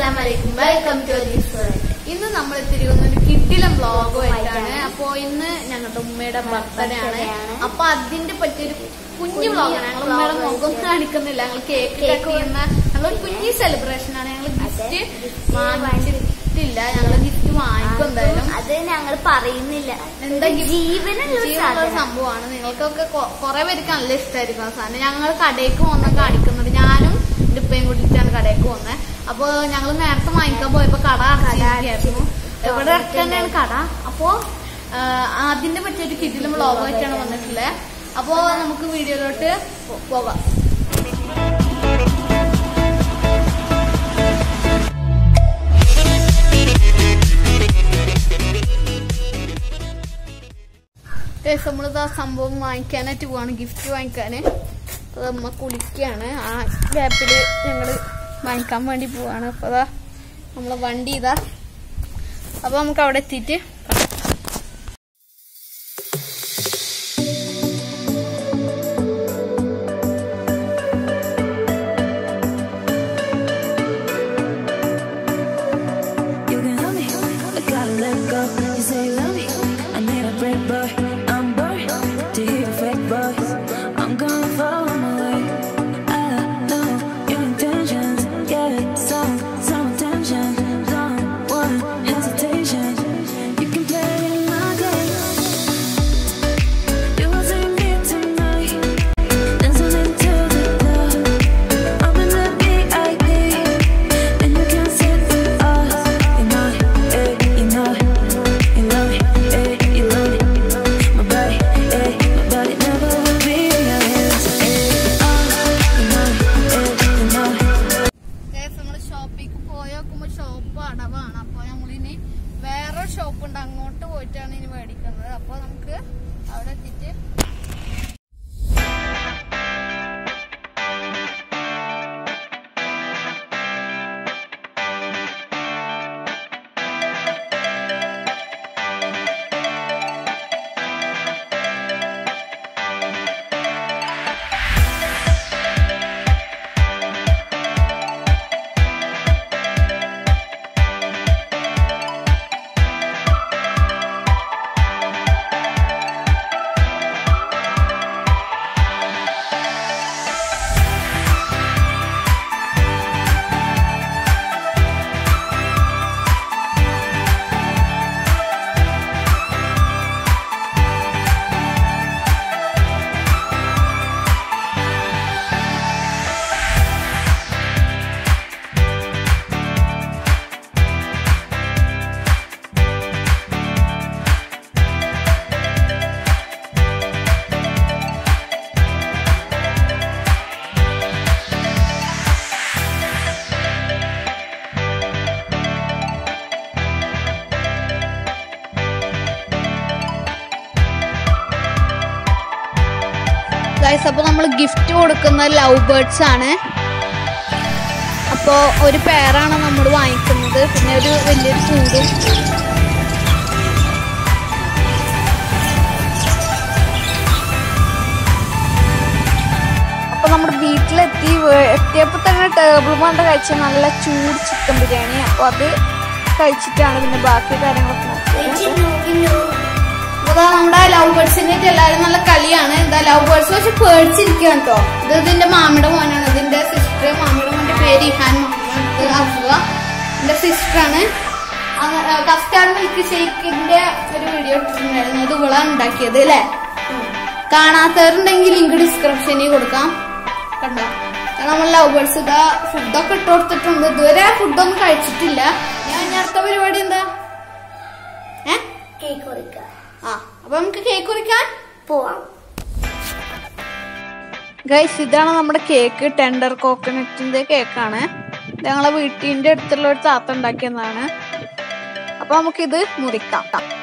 അസ്സലാമലൈക്കും welcome to ഇന്ന് നമ്മൾ തിരികുന്ന ഒരു കിട്ടിലം വ്ളോഗുമായിട്ടാണ് അപ്പോ ഇന്ന് ഞങ്ങളുടെ ഉമ്മയുടെ ബർത്ത്ഡേ ആണ് അപ്പൊ അതിന്റെ പറ്റിയൊരു കുഞ്ഞു വ്ളോഗാണ് ഞങ്ങൾ ഉമ്മയുടെ മുഖം കാണിക്കുന്നില്ല ഞങ്ങൾ കേക്ക് കട്ട് ചെയ്യുന്ന ഞങ്ങളൊരു കുഞ്ഞു സെലിബ്രേഷൻ ആണ് ഞങ്ങൾ ഗിഫ്റ്റ് വാങ്ങിച്ചിട്ടില്ല ഞങ്ങൾ ഗിഫ്റ്റ് വാങ്ങിക്കും എന്തായാലും അത് ഞങ്ങൾ പറയുന്നില്ല എന്താ gift? ജീവനുള്ള ഒരു ജീവനുള്ള ഒരു സാധനം. സംഭവമാണ് നിങ്ങൾക്കൊക്കെ കൊ- കുറെ പേർക്ക് നല്ല ഇഷ്ടമായിരിക്കും ആ സാധനം ഞങ്ങൾ കടയിലേക്ക് വന്ന കാണിക്കുന്നത് ഞാനും എന്റെ ഉപ്പയും കൂടിയിട്ടാണ് കടയിലേക്ക് പോകുന്നത് അപ്പൊ ഞങ്ങൾ നേരത്തെ വാങ്ങിക്കാൻ പോയപ്പോ കട അടച്ചിരിക്കുകയായിരുന്നു ഇവിടെ അടുത്ത് തന്നെയാണ് കട അപ്പോ ആ, അതിന്റെ പറ്റിയൊരു കിറ്റിലും വ്ളോഗായിട്ടാണ് വന്നിട്ടുള്ളത് അപ്പോ നമുക്ക് വീഡിയോയിലോട്ട് പോ- പോകാം ഗൈസ് നമ്മളിത് ആ സംഭവം വാങ്ങിക്കാനായിട്ട് പോവാണ് ഗിഫ്റ്റ് വാങ്ങിക്കാന് അപ്പൊ നമ്മ കുളിക്കാണ് ആ ഗ്യാപ്പില് ഞങ്ങള് വാങ്ങിക്കാൻ വേണ്ടി പോവാണ് അപ്പൊ അതാ നമ്മളെ വണ്ടി ഇതാ അപ്പൊ നമുക്ക് അവിടെ എത്തിയിട്ട് You can help me, I gotta let go. You say you love me, I need a break, boy. I'm bored to hear your fake voice. I'm gonna follow my way. I know your intentions, yeah. Some, some attention, don't want hesitation. You can play my game. You will see me tonight, dancing into the club. I'm in the VIP. And you can't sit with us. You know it, eh, you know it. You love it, eh, you love it. My body, eh, my body never will be in your hands. Eh, uh, you know it, eh, you know it. നമ്മള് ഷോപ്പിലേക്ക് പോയി നോക്കുമ്പോ shop അടവാണ് അപ്പൊ നമ്മളിനി വേറെ shop ഉണ്ട് അങ്ങോട്ട് പോയിട്ടാണ് ഇനി മേടിക്കുന്നത് അപ്പൊ നമുക്ക് അവിടെ എത്തിയിട്ട് ഗൈസ് അപ്പൊ നമ്മൾ ഗിഫ്റ്റ് കൊടുക്കുന്നത് ലവ് ബേർഡ്സ് ആണ് അപ്പോ ഒരു പേരാണ് നമ്മൾ വാങ്ങിക്കുന്നത് പിന്നെ ഒരു വലിയൊരു കൂടും അപ്പൊ നമ്മുടെ വീട്ടിലെത്തി വേ- എത്തിയപ്പോ തന്നെ ടേബിൾ കൊണ്ട് കഴിച്ച നല്ല ചൂട് ചിക്കൻ ബിരിയാണി അപ്പൊ അത് കഴിച്ചിട്ടാണ് പിന്നെ ബാക്കി കാര്യങ്ങളൊക്കെ നോക്കുന്നത് അതാ നമ്മുടെ ലവ് ബേർഡ്സിന്റെ എല്ലാവരും നല്ല കളിയാണ് എന്താ ലവ് ബേർഡ്സ് പക്ഷെ പേടിച്ചിരിക്കുകയാണ് കേട്ടോ ഇത് ഇതിന്റെ മാമിയുടെ മോനാണ് ഇതിന്റെ സിസ്റ്റർ മാമിയുടെ മോന്റെ പേര് ഇഹാൻ മുഹമ്മദ് അഫ്വ എന്റെ സിസ്റ്ററാണ് കസ്റ്റാർഡ് മിൽക്ക് ഷേക്കിന്റെ ഒരു വീഡിയോ ഇട്ടിട്ടുണ്ടായിരുന്നു അത് ഇവളാ ഉണ്ടാക്കിയത് അല്ലേ കാണാത്തവരുണ്ടെങ്കിൽ ലിങ്ക് ഡിസ്ക്രിപ്ഷനിൽ കൊടുക്കാം കണ്ടോ കാരണം നമ്മൾ ലവ് ബേർഡ്സ് ഇതാ ഫുഡൊക്കെ ഇട്ട് കൊടുത്തിട്ടുണ്ട് ഇതുവരെ ഫുഡൊന്നും കഴിച്ചിട്ടില്ല ഞാൻ ഇനി അടുത്ത പരിപാടി എന്താ ഏഹ് കേക്ക് കൊടുക്കുക ആ അപ്പൊ നമുക്ക് കേക്ക് കുറിക്കാൻ പോവാം ഗൈസ് ഇതാണ് നമ്മുടെ കേക്ക് ടെൻഡർ കോക്കനട്ടിന്റെ കേക്കാണ് ഇത് ഞങ്ങളെ വീട്ടിന്റെ അടുത്തുള്ള ഒരു താത്ത ഉണ്ടാക്കിയതാണ് അപ്പൊ നമുക്കിത് മുറിക്കാം